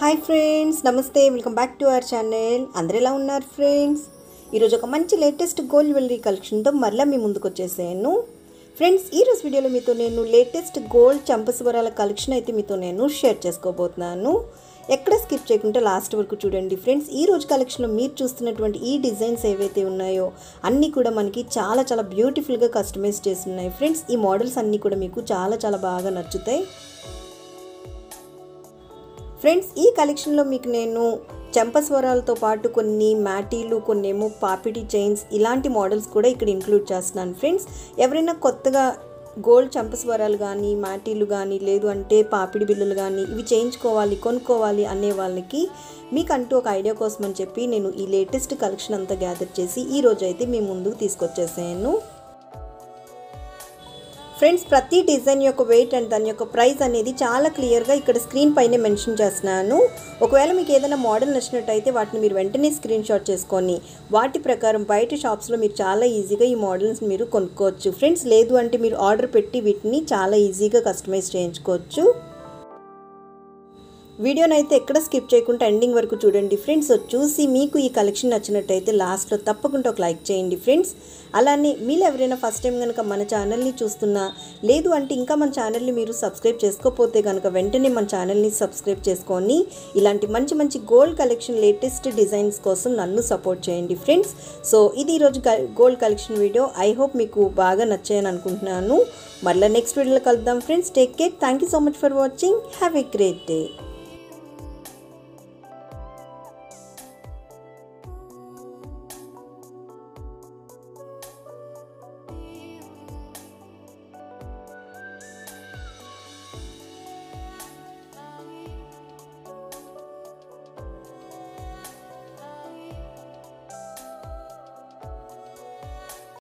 hi friends నమస్తే welcome back to our channel అందరు ఎలా ఉన్నారు ఫ్రెండ్స్ ఈరోజు ఒక మంచి లేటెస్ట్ గోల్డ్ జ్యువెలరీ కలెక్షన్తో మరలా మీ ముందుకు వచ్చేసాను ఫ్రెండ్స్ ఈరోజు వీడియోలో మీతో నేను లేటెస్ట్ గోల్డ్ చంపస్వరాల కలెక్షన్ అయితే మీతో నేను షేర్ చేసుకోబోతున్నాను ఎక్కడ స్కిప్ చేయకుండా లాస్ట్ వరకు చూడండి ఫ్రెండ్స్ ఈ రోజు కలెక్షన్లో మీరు చూస్తున్నటువంటి ఈ డిజైన్స్ ఏవైతే ఉన్నాయో అన్నీ కూడా మనకి చాలా చాలా బ్యూటిఫుల్గా కస్టమైజ్ చేసి ఉన్నాయి ఫ్రెండ్స్ ఈ మోడల్స్ అన్నీ కూడా మీకు చాలా చాలా బాగా నచ్చుతాయి ఫ్రెండ్స్ ఈ కలెక్షన్లో మీకు నేను చెంపస్వరాలతో పాటు కొన్ని మ్యాటీలు కొన్ని ఏమో పాపిడి చైన్స్ ఇలాంటి మోడల్స్ కూడా ఇక్కడ ఇంక్లూడ్ చేస్తున్నాను ఫ్రెండ్స్ ఎవరైనా కొత్తగా గోల్డ్ చంపస్వరాలు కానీ మ్యాటీలు కానీ లేదు అంటే పాపిడి బిల్లులు కానీ ఇవి చేయించుకోవాలి కొనుక్కోవాలి అనే వాళ్ళకి మీకంటూ ఒక ఐడియా కోసం అని చెప్పి నేను ఈ లేటెస్ట్ కలెక్షన్ అంతా గ్యాదర్ చేసి ఈ రోజు అయితే మీ ముందుకు తీసుకొచ్చేసాను ఫ్రెండ్స్ ప్రతి డిజైన్ యొక్క వెయిట్ అండ్ దాని యొక్క ప్రైస్ అనేది చాలా క్లియర్గా ఇక్కడ స్క్రీన్ పైనే మెన్షన్ చేస్తున్నాను ఒకవేళ మీకు ఏదైనా మోడల్ నచ్చినట్టయితే వాటిని మీరు వెంటనే స్క్రీన్ షాట్ చేసుకొని వాటి ప్రకారం బయట షాప్స్లో మీరు చాలా ఈజీగా ఈ మోడల్స్ మీరు కొనుక్కోవచ్చు ఫ్రెండ్స్ లేదు అంటే మీరు ఆర్డర్ పెట్టి వీటిని చాలా ఈజీగా కస్టమైజ్ చేయించుకోవచ్చు వీడియోని అయితే ఎక్కడ స్కిప్ చేయకుండా ఎండింగ్ వరకు చూడండి ఫ్రెండ్స్ సో చూసి మీకు ఈ కలెక్షన్ నచ్చినట్టయితే లాస్ట్లో తప్పకుండా ఒక లైక్ చేయండి ఫ్రెండ్స్ అలానే మీరు ఎవరైనా ఫస్ట్ టైం కనుక మన ఛానల్ని చూస్తున్నా లేదు అంటే ఇంకా మన ఛానల్ని మీరు సబ్స్క్రైబ్ చేసుకోకపోతే కనుక వెంటనే మన ఛానల్ని సబ్స్క్రైబ్ చేసుకొని ఇలాంటి మంచి మంచి గోల్డ్ కలెక్షన్ లేటెస్ట్ డిజైన్స్ కోసం నన్ను సపోర్ట్ చేయండి ఫ్రెండ్స్ సో ఇది ఈరోజు gold collection video I hope మీకు బాగా నచ్చాయని అనుకుంటున్నాను మళ్ళీ నెక్స్ట్ వీడియోలో కలుద్దాం friends take care thank you so much for watching have a great day